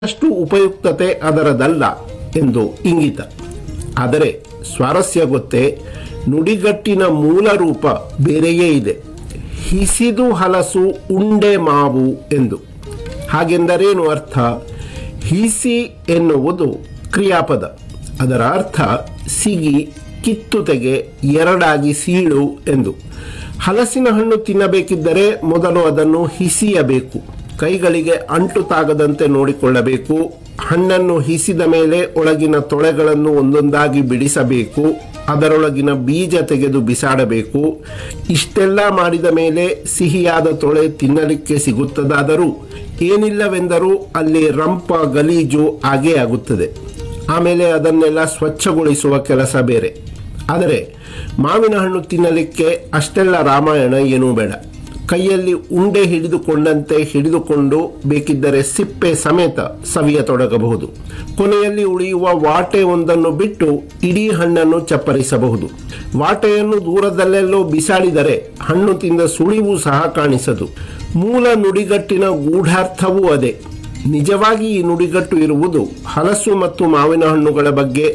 ಅಷ್ಟು ಉಪಯುಕ್ತತೆ ಅದರದಲ್ಲ ಎಂದು ಇಂಗಿತ ಆದರೆ ಸ್ವಾರಸ್ಯ ಗೊತ್ತೇ ನುಡಿಗಟ್ಟಿನ ಮೂಲ ರೂಪ ಬೇರೆಯೇ ಇದೆ ಹಿಸಿದು ಹಲಸು ಉಂಡೆ ಮಾವು ಎಂದು ಹಾಗೆಂದರೇನು ಅರ್ಥ ಹಿಸಿ ಎನ್ನುವುದು ಕ್ರಿಯಾಪದ ಅದರ ಅರ್ಥ ಸಿಗಿ ಕಿತ್ತು ತೆಗೆ ಎರಡಾಗಿ ಸೀಳು ಎಂದು ಹಲಸಿನ ಹಣ್ಣು ತಿನ್ನಬೇಕಿದ್ದರೆ ಮೊದಲು ಅದನ್ನು ಹಿಸಿಯಬೇಕು ಕೈಗಳಿಗೆ ಅಂಟು ತಾಗದಂತೆ ನೋಡಿಕೊಳ್ಳಬೇಕು ಹಣ್ಣನ್ನು ಹಿಸಿದ ಮೇಲೆ ಒಳಗಿನ ತೊಳೆಗಳನ್ನು ಒಂದೊಂದಾಗಿ ಬಿಡಿಸಬೇಕು ಅದರೊಳಗಿನ ಬೀಜ ತೆಗೆದು ಬಿಸಾಡಬೇಕು ಇಷ್ಟೆಲ್ಲ ಮಾಡಿದ ಮೇಲೆ ಸಿಹಿಯಾದ ತೊಳೆ ತಿನ್ನಲಿಕ್ಕೆ ಸಿಗುತ್ತದಾದರೂ ಏನಿಲ್ಲವೆಂದರೂ ಅಲ್ಲಿ ರಂಪ ಗಲೀಜು ಆಗೇ ಆಗುತ್ತದೆ ಆಮೇಲೆ ಅದನ್ನೆಲ್ಲ ಸ್ವಚ್ಛಗೊಳಿಸುವ ಕೆಲಸ ಬೇರೆ ಆದರೆ ಮಾವಿನ ಹಣ್ಣು ತಿನ್ನಲಿಕ್ಕೆ ಅಷ್ಟೆಲ್ಲ ರಾಮಾಯಣ ಏನೂ ಬೇಡ ಕೈಯಲ್ಲಿ ಉಂಡೆ ಹಿಡಿದುಕೊಂಡಂತೆ ಹಿಡಿದುಕೊಂಡು ಬೇಕಿದ್ದರೆ ಸಿಪ್ಪೆ ಸಮೇತ ಸವಿಯತೊಡಗಬಹುದು ಕೊನೆಯಲ್ಲಿ ಉಳಿಯುವ ವಾಟೆ ಒಂದನ್ನು ಬಿಟ್ಟು ಇಡೀ ಹಣ್ಣನ್ನು ಚಪ್ಪರಿಸಬಹುದು ವಾಟೆಯನ್ನು ದೂರದಲ್ಲೆಲ್ಲೋ ಬಿಸಾಡಿದರೆ ಹಣ್ಣು ತಿಂದ ಸುಳಿವು ಸಹ ಕಾಣಿಸದು ಮೂಲ ನುಡಿಗಟ್ಟಿನ ಗೂಢಾರ್ಥವೂ ಅದೇ ನಿಜವಾಗಿ ಈ ನುಡಿಗಟ್ಟು ಇರುವುದು ಹಲಸು ಮತ್ತು ಮಾವಿನ ಹಣ್ಣುಗಳ ಬಗ್ಗೆ